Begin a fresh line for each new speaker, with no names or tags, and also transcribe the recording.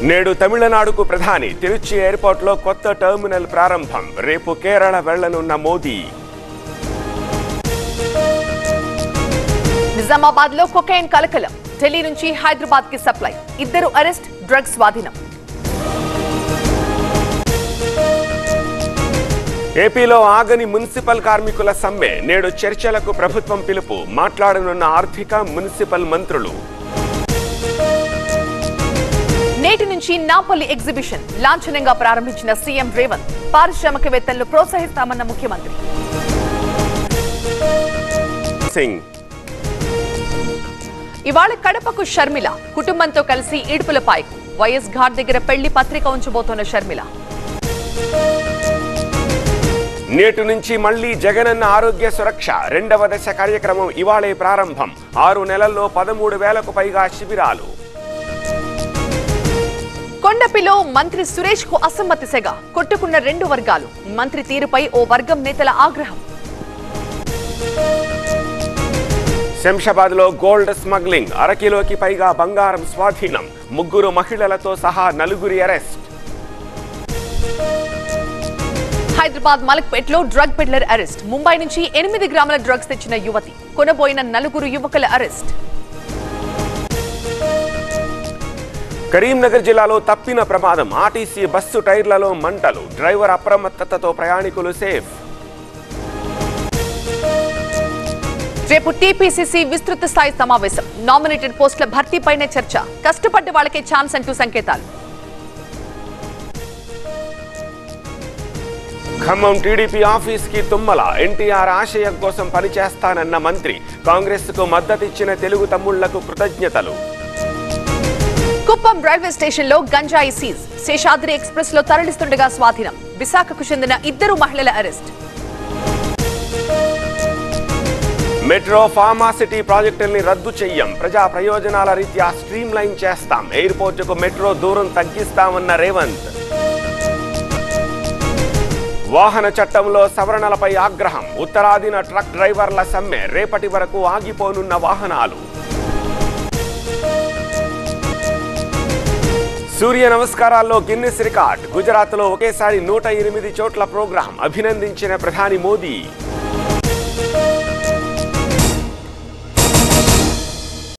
నేడు తమిళనాడుకు ప్రధాని తిరుచి ఎయిర్పోర్ట్లో కొత్త టెర్మినల్ ప్రారంభం రేపు కేరళ వెళ్లనున్న మోదీ
నిజామాబాద్ లో కొకైన్ కలకలం ఢిల్లీ నుంచి హైదరాబాద్ కి సప్లై ఇద్దరు అరెస్ట్ డ్రగ్స్ స్వాధీనం
ఏపీలో ఆగని మున్సిపల్ కార్మికుల సమ్మె నేడు చర్చలకు ప్రభుత్వం పిలుపు మాట్లాడనున్న ఆర్థిక మున్సిపల్ మంత్రులు
నేటి నుంచి నాపల్లి ఎగ్జిబిషన్ లాంఛనంగా ప్రారంభించిన సీఎం రేవంత్ పారిశ్రామికవేత్తలను ప్రోత్సహిస్తామన్న ముఖ్యమంత్రి
సింగ్
ఇవాళ కడపకు షర్మిల కుటుంబంతో కలిసి ఈడుపులపాయకు వైఎస్ ఘాట్ దగ్గర పెళ్లి పత్రిక ఉంచబోతోన్న షర్మిల
నేటి నుంచి మళ్లీ జగనన్న ఆరోగ్య సురక్ష రెండవ దశ కార్యక్రమం ఇవాళే ప్రారంభం ఆరు నెలల్లో పదమూడు వేలకు పైగా శిబిరాలు
కొండపిలో మంత్రి సురేష్ కు అసమ్మతి సెగ కొట్టుకున్న రెండు వర్గాలు మంత్రి తీరుపై ఓ వర్గం నేతల ఆగ్రహం
శంషాబాద్ లో గోల్డ్ స్మగ్లింగ్ అరకిలోకి పైగా బంగారం స్వాధీనం ముగ్గురు మహిళలతో సహా నలుగురి అరెస్ట్
హైదరాబాద్ మలక్పేట్ లో డ్రగ్ పెడ్లర్ అరెస్ట్ ముంబై నుంచి ఎనిమిది గ్రాముల డ్రగ్స్ తెచ్చిన యువతి కొనబోయిన నలుగురు యువకుల అరెస్ట్
కరీంనగర్ జిల్లాలో తప్పిన ప్రమాదం ఆర్టీసీ బస్సు టైర్లలో మంటలు డ్రైవర్ అప్రమత్తతతో ప్రయాణికులు సేఫ్
రేపు టీపీసీసీ విస్తృత స్థాయి సమావేశం నామినేటెడ్ పోస్టుల భర్తీపైనే చర్చ కష్టపడ్డ వాళ్ళకే ఛాన్స్ అంటూ సంకేతాలు
ఖమ్మం టీడీపీ ఆఫీస్ కి తుమ్మల ఎన్టీఆర్ ఆశయం కోసం పనిచేస్తానన్న మంత్రి కాంగ్రెస్ కు మద్దతిచ్చిన తెలుగు తమ్ముళ్లకు కృతజ్ఞతలు
కుప్పం రైల్వే స్టేషన్ లో గంజాయి సీజ్ శేషాద్రి ఎక్స్ప్రెస్ లో తరలిస్తుండగా స్వాధీనం విశాఖకు చెందిన ఇద్దరు మహిళల అరెస్ట్
మెట్రో ఫార్మాసిటీ ప్రాజెక్టుల్ని రద్దు చెయ్యం ప్రజా ప్రయోజనాల రీత్యా స్ట్రీమ్ లైన్ చేస్తాం ఎయిర్పోర్టుకు మెట్రో దూరం తగ్గిస్తామన్న రేవంత్ వాహన చట్టంలో సవరణలపై ఆగ్రహం ఉత్తరాదిన ట్రక్ డ్రైవర్ల సమ్మె రేపటి వరకు ఆగిపోనున్న వాహనాలు సూర్య నమస్కారాల్లో గిన్నిస్ రికార్డ్ గుజరాత్లో ఒకేసారి నూట ఎనిమిది చోట్ల ప్రోగ్రాం అభినందించిన ప్రధాని మోదీ